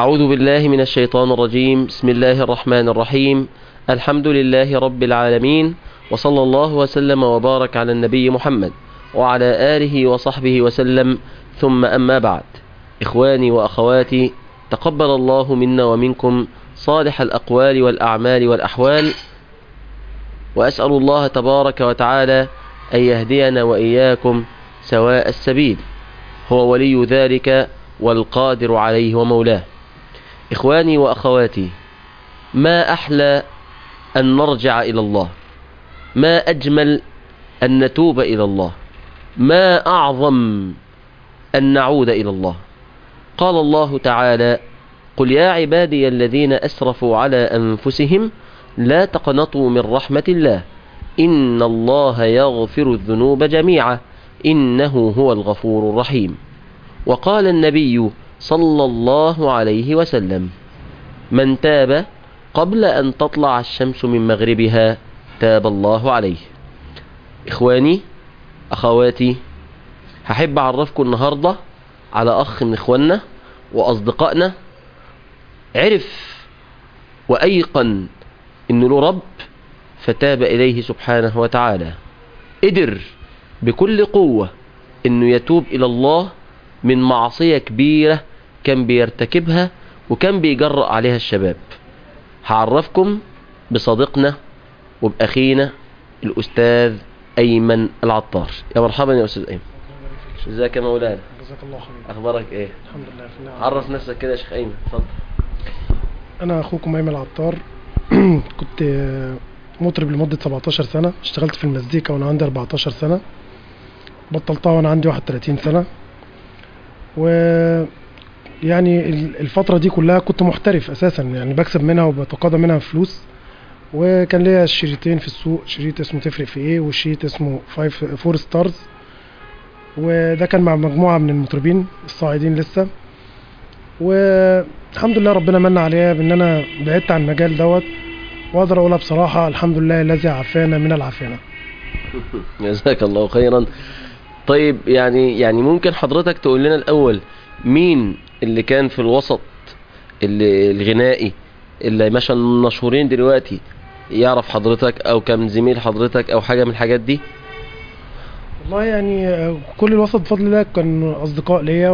أعوذ بالله من الشيطان الرجيم بسم الله الرحمن الرحيم الحمد لله رب العالمين وصلى الله وسلم وبارك على النبي محمد وعلى آله وصحبه وسلم ثم أما بعد إخواني وأخواتي تقبل الله منا ومنكم صالح الأقوال والأعمال والأحوال وأسأل الله تبارك وتعالى أن يهدينا وإياكم سواء السبيل هو ولي ذلك والقادر عليه ومولاه إخواني وأخواتي ما أحلى أن نرجع إلى الله ما أجمل أن نتوب إلى الله ما أعظم أن نعود إلى الله قال الله تعالى قل يا عبادي الذين أسرفوا على أنفسهم لا تقنطوا من رحمة الله إن الله يغفر الذنوب جميعا إنه هو الغفور الرحيم وقال النبي صلى الله عليه وسلم من تاب قبل أن تطلع الشمس من مغربها تاب الله عليه إخواني أخواتي هحب أعرفكم النهاردة على أخ من إخواننا وأصدقائنا عرف وأيقن إنه له رب فتاب إليه سبحانه وتعالى قدر بكل قوة إنه يتوب إلى الله من معصية كبيرة كان بيرتكبها وكان بيجرأ عليها الشباب هعرفكم بصديقنا وبأخينا الأستاذ أيمن العطار يا مرحبا يا أستاذ أيمن ازيك يا مولانا جزاك الله خير أخبارك إيه الحمد لله في النعم. عرف نفسك كده يا شيخ أيمن اتفضل انا اخوكم ايمن العطار كنت آه، مطرب لمده 17 سنه اشتغلت في المزيكا وانا عندي 14 سنه بطلتها وانا عندي 31 سنه و يعني ال- الفتره دي كلها كنت محترف اساسا يعني بكسب منها وبتقاضى منها فلوس وكان ليا شريطين في السوق شريط اسمه تفرق في ايه وشريط اسمه فايف فور ستارز وده كان مع مجموعه من المطربين الصاعدين لسه والحمد لله ربنا من عليا بان انا بعدت عن المجال دوت واقدر اقولها بصراحه الحمد لله الذي عافانا من العافانه جزاك الله خيرا طيب يعني يعني ممكن حضرتك تقول لنا الأول مين اللي كان في الوسط اللي الغنائي اللي مثلا مشهورين دلوقتي يعرف حضرتك أو كم زميل حضرتك أو حاجة من الحاجات دي والله يعني آه، كل الوسط بفضل الله كان اصدقاء ليا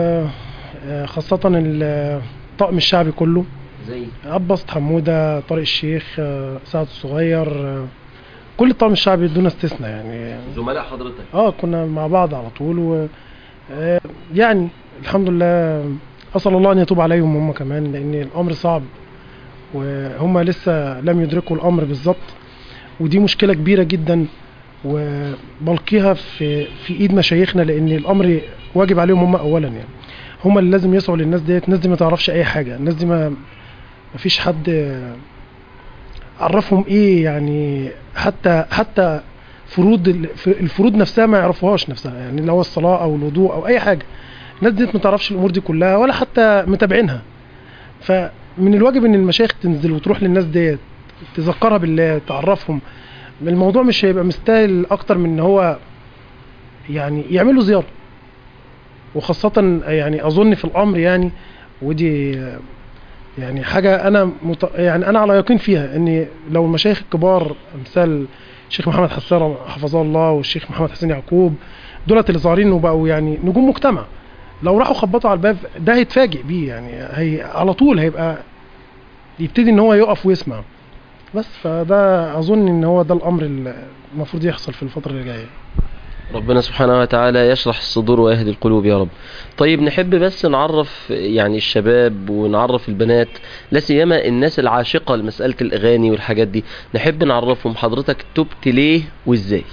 وخاصه الطقم الشعبي كله زي عباس حموده طارق الشيخ آه، سعد الصغير آه، كل الطقم الشعبي دون استثناء يعني زملاء حضرتك اه كنا مع بعض على طول و آه، يعني الحمد لله اسال الله ان يتوب عليهم هم كمان لان الامر صعب وهم لسه لم يدركوا الامر بالظبط ودي مشكله كبيره جدا وبلقيها في في ايد مشايخنا لان الامر واجب عليهم هم اولا يعني هم اللي لازم يسعوا للناس ديت الناس دي ما تعرفش اي حاجه الناس دي ما ما فيش حد آه، عرفهم ايه يعني حتى حتى فروض ال- ف- الفروض نفسها ما يعرفوهاش نفسها يعني اللي هو الصلاه او الوضوء او اي حاجه الناس دي ما تعرفش الامور دي كلها ولا حتى متابعينها فمن الواجب ان المشايخ تنزل وتروح للناس ديت تذكرها بالله تعرفهم الموضوع مش هيبقى مستاهل اكتر من ان هو يعني يعملوا زياره وخاصه يعني اظن في الامر يعني ودي يعني حاجه انا مت... يعني انا على يقين فيها ان لو المشايخ الكبار امثال الشيخ محمد حسان حفظه الله والشيخ محمد حسين يعقوب دولت اللي ظاهرين وبقوا يعني نجوم مجتمع لو راحوا خبطوا على الباب ده هيتفاجئ بيه يعني هي على طول هيبقى يبتدي ان هو يقف ويسمع بس فده اظن ان هو ده الامر اللي المفروض يحصل في الفتره اللي جايه ربنا سبحانه وتعالى يشرح الصدور ويهدي القلوب يا رب طيب نحب بس نعرف يعني الشباب ونعرف البنات لا سيما الناس العاشقة لمسألة الأغاني والحاجات دي نحب نعرفهم حضرتك تبت ليه وازاي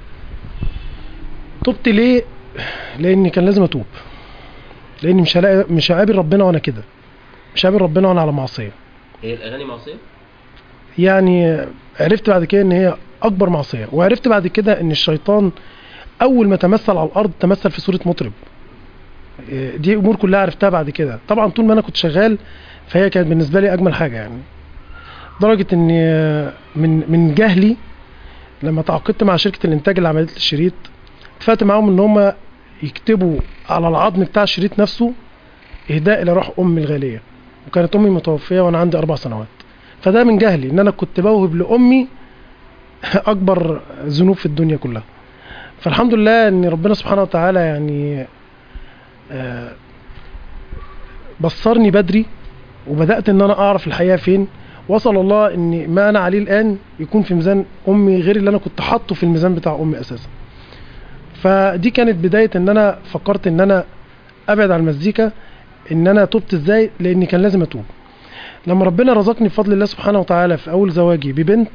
تبت ليه لان كان لازم اتوب لان مش هلاقي مش هقابل ربنا وانا كده مش هقابل ربنا وانا على معصيه هي الأغاني معصية؟ يعني عرفت بعد كده ان هي اكبر معصيه وعرفت بعد كده ان الشيطان اول ما تمثل على الارض تمثل في صوره مطرب إيه، دي امور كلها عرفتها بعد كده طبعا طول ما انا كنت شغال فهي كانت بالنسبه لي اجمل حاجه يعني لدرجه ان من من جهلي لما تعاقدت مع شركه الانتاج اللي عملت لي الشريط اتفقت معاهم ان هم يكتبوا على العظم بتاع الشريط نفسه اهداء الى روح امي الغاليه وكانت امي متوفيه وانا عندي اربع سنوات فده من جهلي ان انا كنت بوهب لامي اكبر ذنوب في الدنيا كلها فالحمد لله ان ربنا سبحانه وتعالى يعني آه، بصرني بدري وبدات ان انا اعرف الحقيقه فين وصل الله ان ما انا عليه الان يكون في ميزان امي غير اللي انا كنت حاطه في الميزان بتاع امي اساسا فدي كانت بدايه ان انا فكرت ان انا ابعد عن المزيكا ان انا تبت ازاي لاني كان لازم اتوب لما ربنا رزقني بفضل الله سبحانه وتعالى في اول زواجي ببنت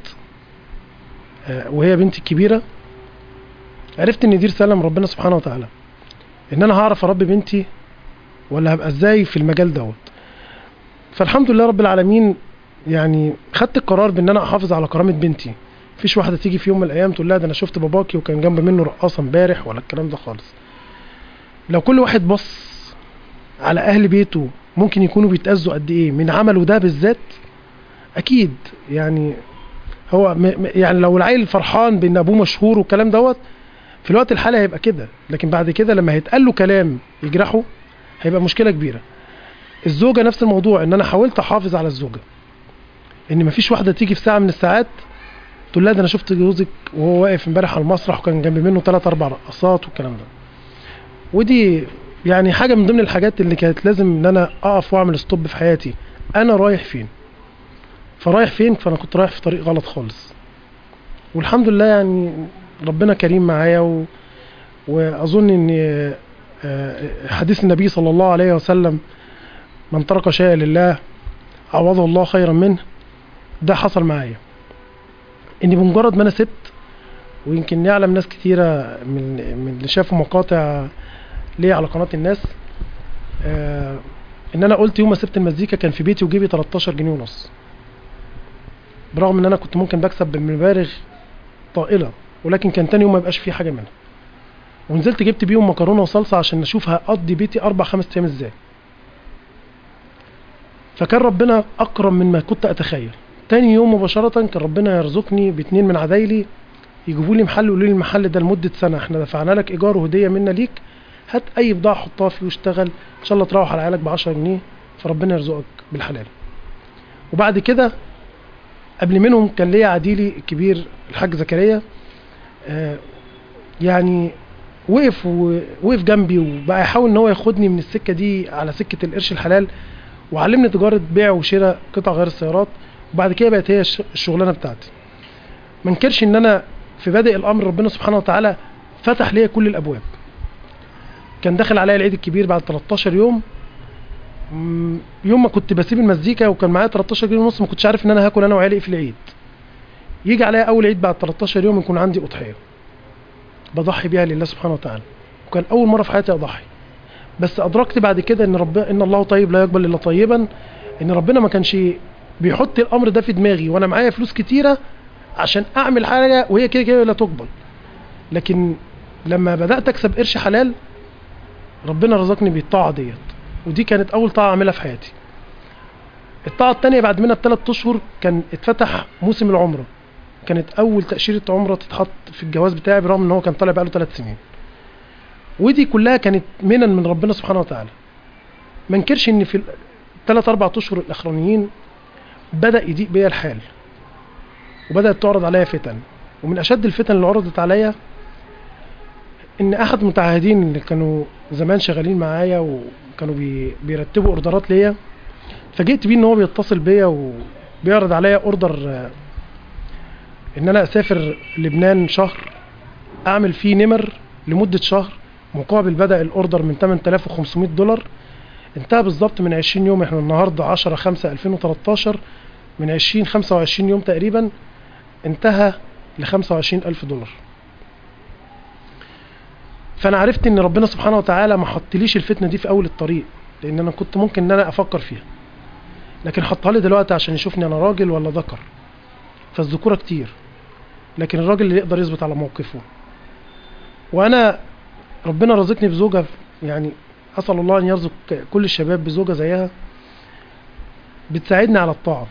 آه، وهي بنتي الكبيره عرفت ان دي رساله من ربنا سبحانه وتعالى ان انا هعرف اربي بنتي ولا هبقى ازاي في المجال دوت فالحمد لله رب العالمين يعني خدت القرار بان انا احافظ على كرامه بنتي مفيش واحده تيجي في يوم من الايام تقول لها ده انا شفت باباكي وكان جنب منه رقاصه امبارح ولا الكلام ده خالص لو كل واحد بص على اهل بيته ممكن يكونوا بيتاذوا قد ايه من عمله ده بالذات اكيد يعني هو م م- يعني لو العيل فرحان بان ابوه مشهور والكلام دوت في الوقت الحالي هيبقى كده لكن بعد كده لما هيتقال له كلام يجرحه هيبقى مشكله كبيره الزوجه نفس الموضوع ان انا حاولت احافظ على الزوجه ان مفيش واحده تيجي في ساعه من الساعات تقول لها ده انا شفت جوزك وهو واقف امبارح على المسرح وكان جنب منه ثلاث اربع رقصات والكلام ده ودي يعني حاجه من ضمن الحاجات اللي كانت لازم ان انا اقف واعمل ستوب في حياتي انا رايح فين فرايح فين فانا كنت رايح في طريق غلط خالص والحمد لله يعني ربنا كريم معايا و... واظن ان آه، حديث النبي صلى الله عليه وسلم من ترك شيئا لله عوضه الله خيرا منه ده حصل معايا اني بمجرد ما انا سبت ويمكن يعلم ناس كتيره من من اللي شافوا مقاطع ليه على قناه الناس آه ان انا قلت يوم ما سبت المزيكا كان في بيتي وجيبي 13 جنيه ونص برغم ان انا كنت ممكن بكسب بمبالغ طائله ولكن كان تاني يوم ما يبقاش فيه حاجه منها ونزلت جبت بيهم مكرونه وصلصه عشان اشوف هقضي بيتي اربع خمس ايام ازاي فكان ربنا اكرم مما كنت اتخيل تاني يوم مباشره كان ربنا يرزقني باتنين من عدايلي يجيبوا لي محل ويقولوا لي المحل ده لمده سنه احنا دفعنا لك ايجار وهديه منا ليك هات اي بضاعه حطها فيه واشتغل ان شاء الله تروح على عيالك ب 10 جنيه فربنا يرزقك بالحلال وبعد كده قبل منهم كان ليا عديلي الكبير الحاج زكريا آه يعني وقف ووقف جنبي وبقى يحاول ان هو ياخدني من السكه دي على سكه القرش الحلال وعلمني تجاره بيع وشراء قطع غير السيارات وبعد كده بقت هي الش- الشغلانه بتاعتي ما انكرش ان انا في بادئ الامر ربنا سبحانه وتعالى فتح ليا كل الابواب كان داخل عليا العيد الكبير بعد 13 يوم مم، يوم ما كنت بسيب المزيكا وكان معايا 13 جنيه ونص ما كنتش عارف ان انا هاكل انا وعيالي إيه في العيد يجي عليا اول عيد بعد 13 يوم يكون عندي اضحيه بضحي بيها لله سبحانه وتعالى وكان اول مره في حياتي اضحي بس ادركت بعد كده ان رب ان الله طيب لا يقبل الا طيبا ان ربنا ما كانش بيحط الامر ده في دماغي وانا معايا فلوس كتيره عشان اعمل حاجه وهي كده كده لا تقبل لكن لما بدات اكسب قرش حلال ربنا رزقني بالطاعه ديت ودي كانت اول طاعه اعملها في حياتي الطاعه التانية بعد منها بثلاث اشهر كان اتفتح موسم العمره كانت اول تاشيره عمره تتحط في الجواز بتاعي برغم ان هو كان طالع بقاله ثلاث سنين ودي كلها كانت منن من ربنا سبحانه وتعالى ما انكرش ان في الثلاث اربع اشهر الاخرانيين بدا يضيق بيا الحال وبدات تعرض عليا فتن ومن اشد الفتن اللي عرضت عليا ان احد المتعهدين اللي كانوا زمان شغالين معايا وكانوا بي بيرتبوا اوردرات ليا فجئت بيه ان هو بيتصل بيا وبيعرض عليا اوردر آه، ان انا اسافر لبنان شهر اعمل فيه نمر لمده شهر مقابل بدا الاوردر من 8500 دولار انتهى بالظبط من 20 يوم احنا النهارده 10 5 2013 من 20 25 يوم تقريبا انتهى ل 25 ألف دولار فانا عرفت ان ربنا سبحانه وتعالى ما حطليش الفتنه دي في اول الطريق لان انا كنت ممكن ان انا افكر فيها لكن حطها لي دلوقتي عشان يشوفني انا راجل ولا ذكر فالذكوره كتير لكن الراجل اللي يقدر يثبت على موقفه وانا ربنا رزقني بزوجه يعني اسال الله ان يرزق كل الشباب بزوجه زيها بتساعدني على الطاعه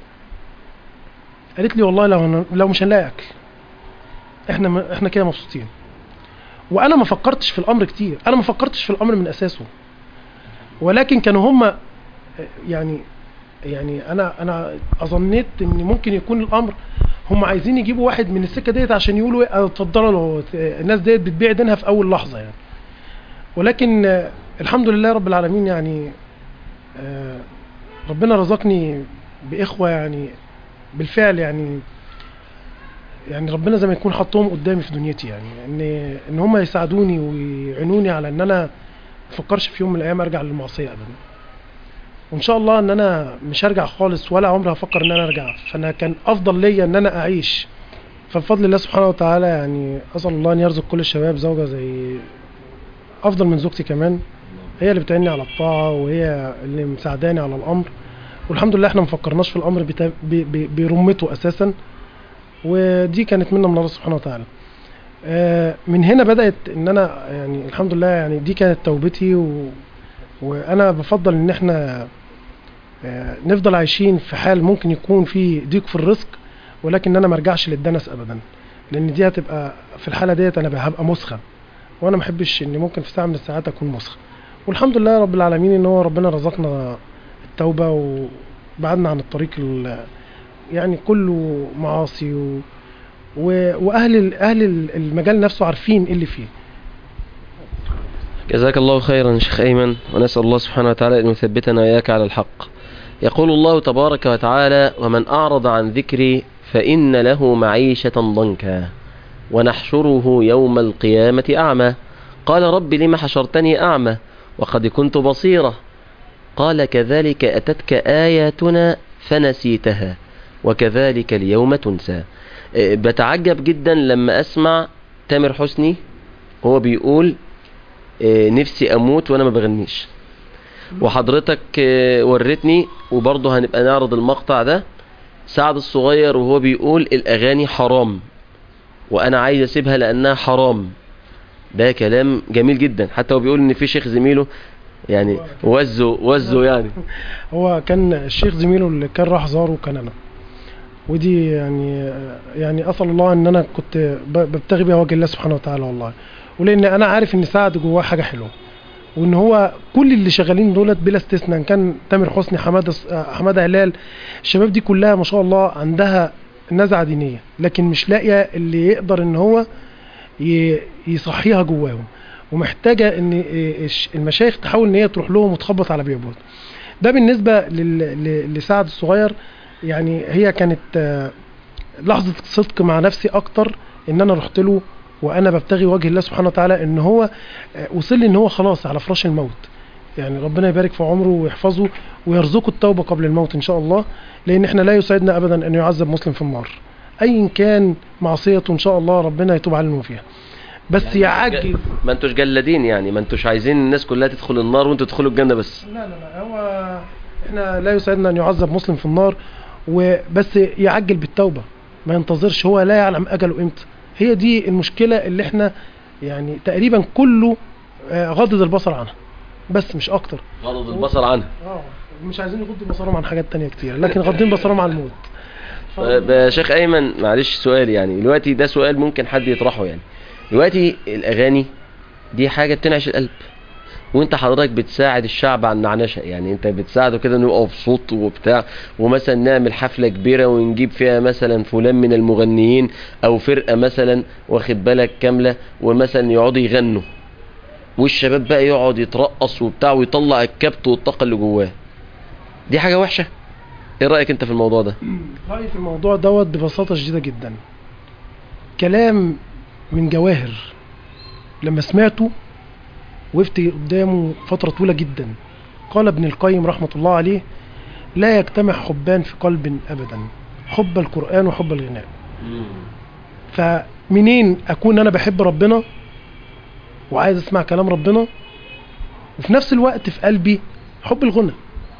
قالت لي والله لو لو مش هنلاقي اكل احنا احنا كده مبسوطين وانا ما فكرتش في الامر كتير انا ما فكرتش في الامر من اساسه ولكن كانوا هم يعني يعني انا انا اظنيت ان ممكن يكون الامر هم عايزين يجيبوا واحد من السكه ديت عشان يقولوا ايه اتفضلوا الناس ديت بتبيع دينها في اول لحظه يعني ولكن آه، الحمد لله رب العالمين يعني آه، ربنا رزقني باخوه يعني بالفعل يعني يعني ربنا زي ما يكون حطهم قدامي في دنيتي يعني ان ان هم يساعدوني ويعينوني على ان انا ما افكرش في يوم من الايام ارجع للمعصيه ابدا وان شاء الله ان انا مش هرجع خالص ولا عمري هفكر ان انا ارجع فانا كان افضل ليا ان انا اعيش فبفضل الله سبحانه وتعالى يعني اسال الله ان يرزق كل الشباب زوجه زي افضل من زوجتي كمان هي اللي بتعيني على الطاعه وهي اللي مساعداني على الامر والحمد لله احنا مفكرناش في الامر بتا... ب... ب... برمته اساسا ودي كانت منا من الله سبحانه وتعالى آه، من هنا بدات ان انا يعني الحمد لله يعني دي كانت توبتي و... وانا بفضل ان احنا آه، نفضل عايشين في حال ممكن يكون في ضيق في الرزق ولكن انا ما ارجعش للدنس ابدا لان دي هتبقى في الحاله ديت انا هبقى مسخه وانا ما احبش ان ممكن في ساعه من الساعات اكون مسخه والحمد لله رب العالمين ان هو ربنا رزقنا التوبه وبعدنا عن الطريق ال- يعني كله معاصي و... و... واهل ال- اهل ال- المجال نفسه عارفين ايه اللي فيه جزاك الله خيرا شيخ أيمن ونسأل الله سبحانه وتعالى أن يثبتنا وإياك على الحق يقول الله تبارك وتعالى ومن أعرض عن ذكري فإن له معيشة ضنكا ونحشره يوم القيامة أعمى قال رب لم حشرتني أعمى وقد كنت بصيرة قال كذلك أتتك آياتنا فنسيتها وكذلك اليوم تنسى إيه، بتعجب جدا لما أسمع تامر حسني هو بيقول إيه، نفسي اموت وانا ما بغنيش وحضرتك إيه، وريتني وبرضه هنبقى نعرض المقطع ده سعد الصغير وهو بيقول الاغاني حرام وانا عايز اسيبها لانها حرام ده كلام جميل جدا حتى هو بيقول ان في شيخ زميله يعني وزه وزه يعني هو كان الشيخ زميله اللي كان راح زاره كان انا ودي يعني يعني اسال الله ان انا كنت ب- ببتغي بيها وجه الله سبحانه وتعالى والله ولان انا عارف ان سعد جواه حاجه حلوه وان هو كل اللي شغالين دولت بلا استثناء إن كان تامر حسني حماده حماده هلال الشباب دي كلها ما شاء الله عندها نزعه دينيه لكن مش لاقيه اللي يقدر ان هو ي- يصحيها جواهم ومحتاجه ان الش- المشايخ تحاول ان هي تروح لهم وتخبط على بيبوت ده بالنسبه لل- ل- لسعد الصغير يعني هي كانت آه، لحظه صدق مع نفسي اكتر ان انا رحت له وانا ببتغي وجه الله سبحانه وتعالى ان هو آه، وصل لي ان هو خلاص على فراش الموت يعني ربنا يبارك في عمره ويحفظه ويرزقه التوبه قبل الموت ان شاء الله لان احنا لا يسعدنا ابدا ان يعذب مسلم في النار ايا كان معصيته ان شاء الله ربنا يتوب علينا فيها بس يعني يعجل ما انتوش جلادين يعني ما انتوش عايزين الناس كلها تدخل النار وانتوا تدخلوا الجنة بس لا لا لا هو احنا لا يسعدنا ان يعذب مسلم في النار وبس يعجل بالتوبه ما ينتظرش هو لا يعلم اجله امتى هي دي المشكله اللي احنا يعني تقريبا كله آه، غضض البصر عنها بس مش اكتر غضض البصر عنها اه مش عايزين يغضوا بصرهم عن حاجات تانية كتير لكن غاضين بصرهم عن الموت طيب يا شيخ ايمن معلش سؤال يعني دلوقتي ده سؤال ممكن حد يطرحه يعني دلوقتي الاغاني دي حاجه بتنعش القلب وانت حضرتك بتساعد الشعب على النعنشه يعني انت بتساعده كده انه يبقى مبسوط وبتاع ومثلا نعمل حفله كبيره ونجيب فيها مثلا فلان من المغنيين او فرقه مثلا واخد بالك كامله ومثلا يقعدوا يغنوا والشباب بقى يقعد يترقص وبتاع ويطلع الكبت والطاقه اللي جواه دي حاجه وحشه ايه رايك انت في الموضوع ده رأيي في الموضوع دوت ببساطة شديدة جدا كلام من جواهر لما سمعته وقفت قدامه فترة طويلة جدا قال ابن القيم رحمة الله عليه لا يجتمع حبان في قلب أبدا حب القرآن وحب الغناء فمنين أكون أنا بحب ربنا وعايز أسمع كلام ربنا وفي نفس الوقت في قلبي حب الغنى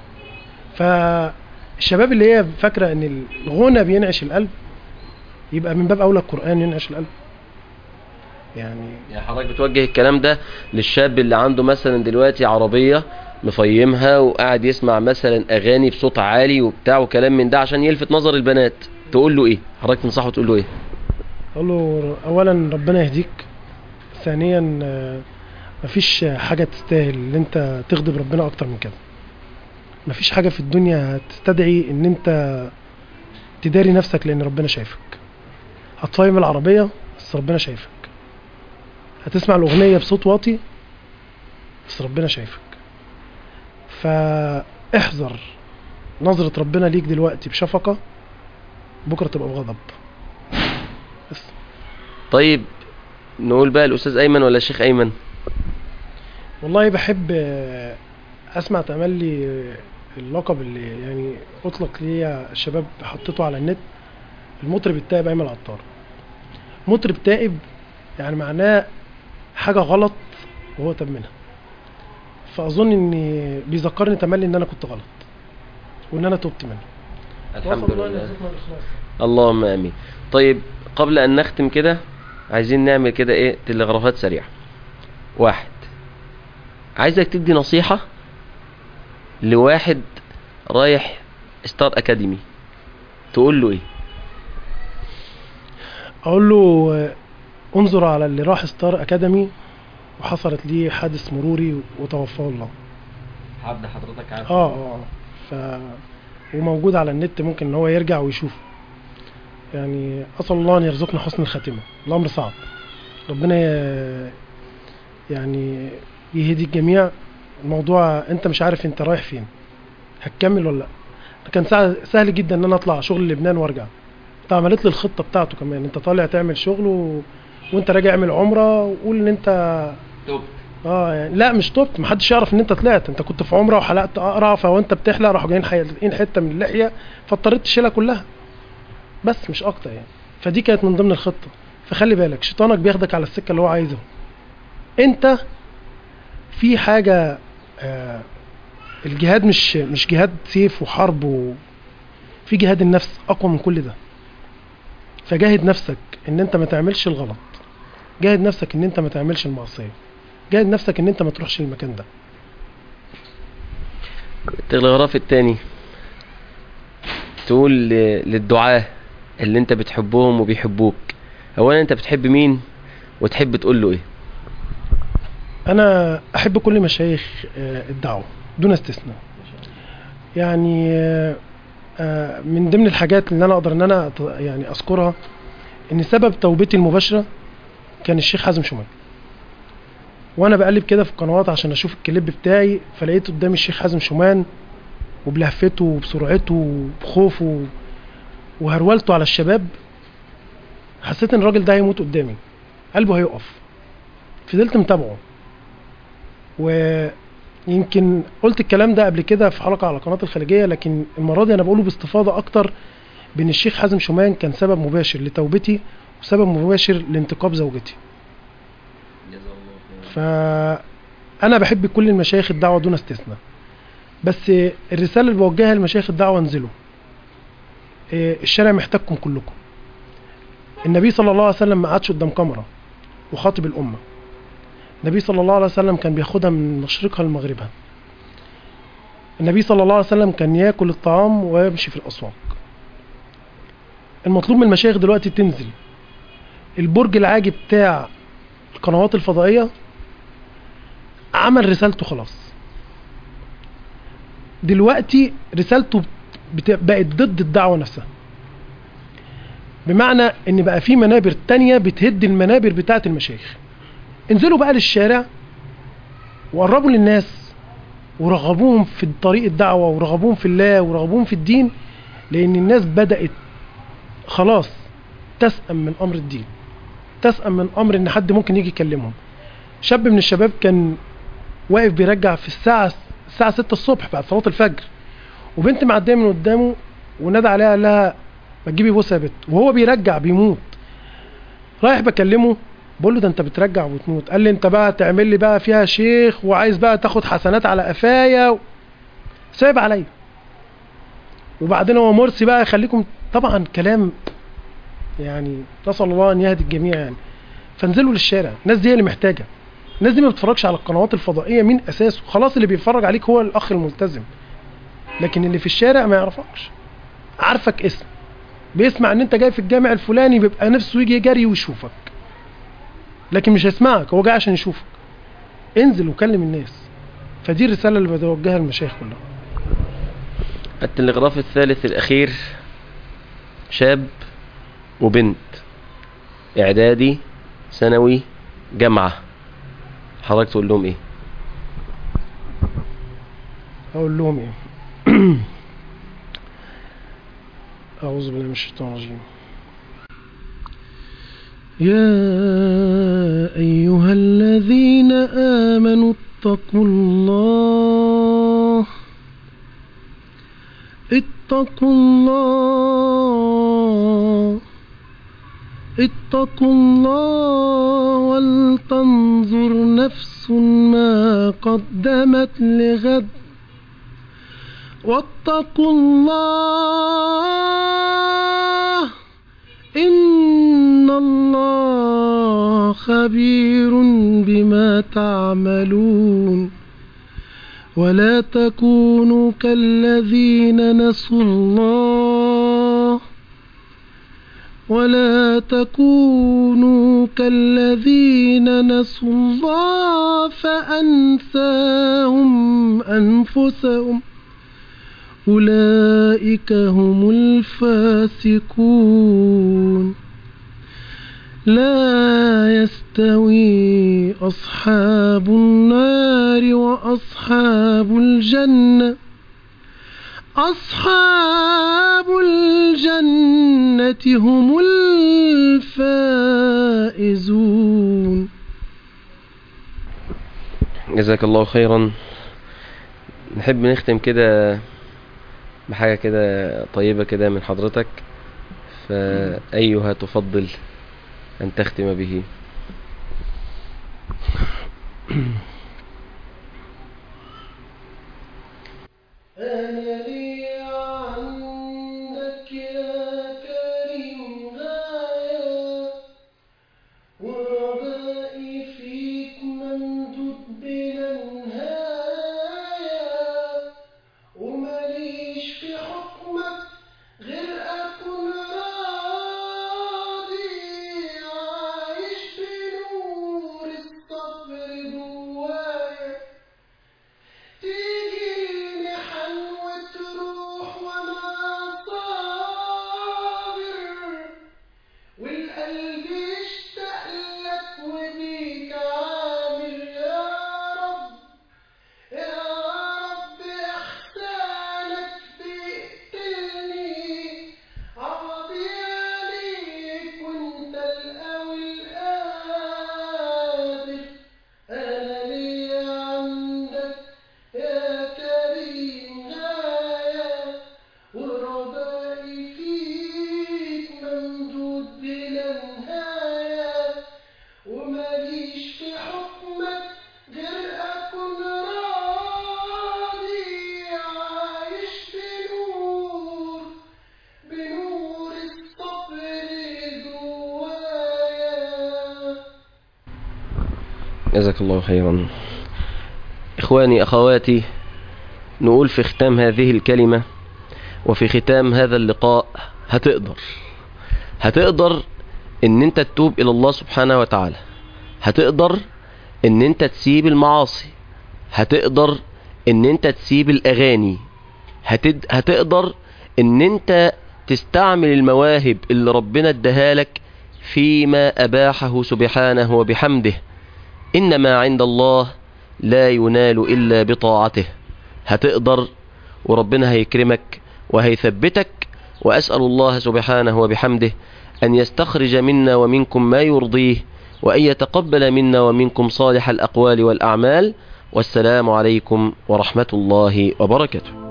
فالشباب اللي هي فاكرة ان الغنى بينعش القلب يبقى من باب اولى القرآن ينعش القلب يعني يعني حضرتك بتوجه الكلام ده للشاب اللي عنده مثلا دلوقتي عربية مفيمها وقاعد يسمع مثلا اغاني بصوت عالي وبتاع وكلام من ده عشان يلفت نظر البنات تقول له ايه حضرتك تنصحه تقول له ايه اقول له اولا ربنا يهديك ثانيا آه، مفيش حاجة تستاهل ان انت تغضب ربنا اكتر من كده مفيش حاجة في الدنيا هتستدعي ان انت تداري نفسك لان ربنا شايفك هتصايم العربية بس ربنا شايفك هتسمع الأغنية بصوت واطي بس ربنا شايفك فاحذر نظرة ربنا ليك دلوقتي بشفقة بكرة تبقى بغضب بس طيب نقول بقى الأستاذ أيمن ولا الشيخ أيمن والله بحب آه، اسمع تملي آه، اللقب اللي يعني اطلق ليا الشباب حطيته على النت المطرب التائب ايمن العطار مطرب تائب يعني معناه حاجة غلط وهو تاب منها فاظن ان بيذكرني تملي ان انا كنت غلط وان انا تبت منه الحمد وأسأل الله أن لله يرزقنا الإخلاص. اللهم امين طيب قبل ان نختم كده عايزين نعمل كده ايه تلغرافات سريعه واحد عايزك تدي نصيحه لواحد رايح ستار اكاديمي تقول له ايه اقول له آه، انظر على اللي راح ستار اكاديمي وحصلت ليه حادث مروري وتوفاه الله حد حضرتك عارف اه اه ف وموجود على النت ممكن ان هو يرجع ويشوف يعني اسال الله ان يرزقنا حسن الخاتمه الامر صعب ربنا ي- يعني يهدي الجميع الموضوع انت مش عارف انت رايح فين هتكمل ولا لا كان سهل, سهل جدا ان انا اطلع شغل لبنان وارجع انت عملت لي الخطه بتاعته كمان انت طالع تعمل شغل و... وانت راجع اعمل عمره وقول ان انت توب اه يعني لا مش توبت محدش يعرف ان انت طلعت انت كنت في عمره وحلقت اقرع فوانت بتحلق راحوا جايين حالقين حته من اللحيه فاضطريت تشيلها كلها بس مش اكتر يعني فدي كانت من ضمن الخطه فخلي بالك شيطانك بياخدك على السكه اللي هو عايزها انت في حاجه آه الجهاد مش مش جهاد سيف وحرب و في جهاد النفس اقوى من كل ده فجاهد نفسك ان انت ما تعملش الغلط جاهد نفسك ان انت ما تعملش المعصيه جاهد نفسك ان انت ما تروحش المكان ده التلغراف التاني تقول ل- للدعاة اللي انت بتحبهم وبيحبوك اولا انت بتحب مين وتحب تقول له ايه انا احب كل مشايخ آه، الدعوه دون استثناء يعني آه، آه، من ضمن الحاجات اللي انا اقدر ان انا أت- يعني اذكرها ان سبب توبتي المباشره كان الشيخ حازم شمال وانا بقلب كده في القنوات عشان اشوف الكليب بتاعي فلقيت قدامي الشيخ حازم شومان وبلهفته وبسرعته وبخوفه وهرولته على الشباب حسيت ان الراجل ده هيموت قدامي قلبه هيقف فضلت متابعه ويمكن قلت الكلام ده قبل كده في حلقة على قناة الخليجية لكن المرة دي أنا بقوله باستفاضة أكتر بأن الشيخ حازم شومان كان سبب مباشر لتوبتي وسبب مباشر لانتقاب زوجتي فأنا بحب كل المشايخ الدعوة دون استثناء بس الرسالة اللي بوجهها لمشايخ الدعوة انزلوا إيه، الشارع محتاجكم كلكم النبي صلى الله عليه وسلم ما قعدش قدام كاميرا وخاطب الأمة النبي صلى الله عليه وسلم كان بياخدها من مشرقها لمغربها النبي صلى الله عليه وسلم كان ياكل الطعام ويمشي في الأسواق المطلوب من المشايخ دلوقتي تنزل البرج العاجي بتاع القنوات الفضائية عمل رسالته خلاص دلوقتي رسالته بت- بقت ضد الدعوة نفسها بمعنى ان بقى في منابر تانية بتهد المنابر بتاعة المشايخ انزلوا بقى للشارع وقربوا للناس ورغبوهم في طريق الدعوة ورغبوهم في الله ورغبوهم في الدين لان الناس بدأت خلاص تسأم من امر الدين تسأم من امر ان حد ممكن يجي يكلمهم شاب من الشباب كان واقف بيرجع في الساعة الساعة 6 الصبح بعد صلاة الفجر وبنت معدية من قدامه ونادى عليها قال لها ما تجيبي بوسه يا بت وهو بيرجع بيموت رايح بكلمه بقول له ده انت بترجع وتموت قال لي انت بقى تعمل لي بقى فيها شيخ وعايز بقى تاخد حسنات على قفايا و... صعب عليا وبعدين هو مرسي بقى يخليكم طبعا كلام يعني نسال الله ان يهدي الجميع يعني فانزلوا للشارع الناس دي هي اللي محتاجه الناس دي ما بتتفرجش على القنوات الفضائيه من اساسه خلاص اللي بيتفرج عليك هو الاخ الملتزم لكن اللي في الشارع ما يعرفكش عارفك اسم بيسمع ان انت جاي في الجامع الفلاني بيبقى نفسه يجي يجري ويشوفك لكن مش هيسمعك هو جاي عشان يشوفك انزل وكلم الناس فدي الرساله اللي بتوجهها للمشايخ كلها التلغراف الثالث الأخير شاب وبنت إعدادي ثانوي جامعة حضرتك تقول لهم إيه اقول لهم ايه اعوذ بالله من الشيطان الرجيم يا ايها الذين امنوا اتقوا الله اتقوا الله اتقوا الله ولتنظر نفس ما قدمت لغد واتقوا الله إن الله خبير بما تعملون ولا تكونوا كالذين نسوا الله ولا تكونوا كالذين نسوا الله فأنساهم أنفسهم أولئك هم الفاسقون لا يستوي أصحاب النار وأصحاب الجنة أصحاب الجنة هم الفائزون جزاك الله خيرا نحب نختم كده بحاجة كده طيبة كده من حضرتك فأيها تفضل أن تختم به أنا لي عندك يا كريم غاية ورجائي فيك ممدود بلا نهاية ومليش في حكمك غير أكون راضي عايش بنور الصبر جوايا تيجي المحن وتروح وانا صابر والقلب يشتاق لك وبيك عامر يا رب يا رب احسانك بيقتلني عوضي عليك وانت القوي القادر انا ليا عندك يا كريم غاية ورجائي فيك ممدود بلا نهاية وماليش في حكمك غير أكون راضي عايش بنور بنور الصبر جوايا جزاك الله خيرا إخواني أخواتي نقول في ختام هذه الكلمة وفي ختام هذا اللقاء هتقدر هتقدر ان انت تتوب الى الله سبحانه وتعالى هتقدر ان انت تسيب المعاصي هتقدر ان انت تسيب الاغاني هتد... هتقدر ان انت تستعمل المواهب اللي ربنا اداها لك فيما اباحه سبحانه وبحمده إن ما عند الله لا ينال إلا بطاعته هتقدر وربنا هيكرمك وهيثبتك وأسأل الله سبحانه وبحمده أن يستخرج منا ومنكم ما يرضيه وأن يتقبل منا ومنكم صالح الأقوال والأعمال والسلام عليكم ورحمة الله وبركاته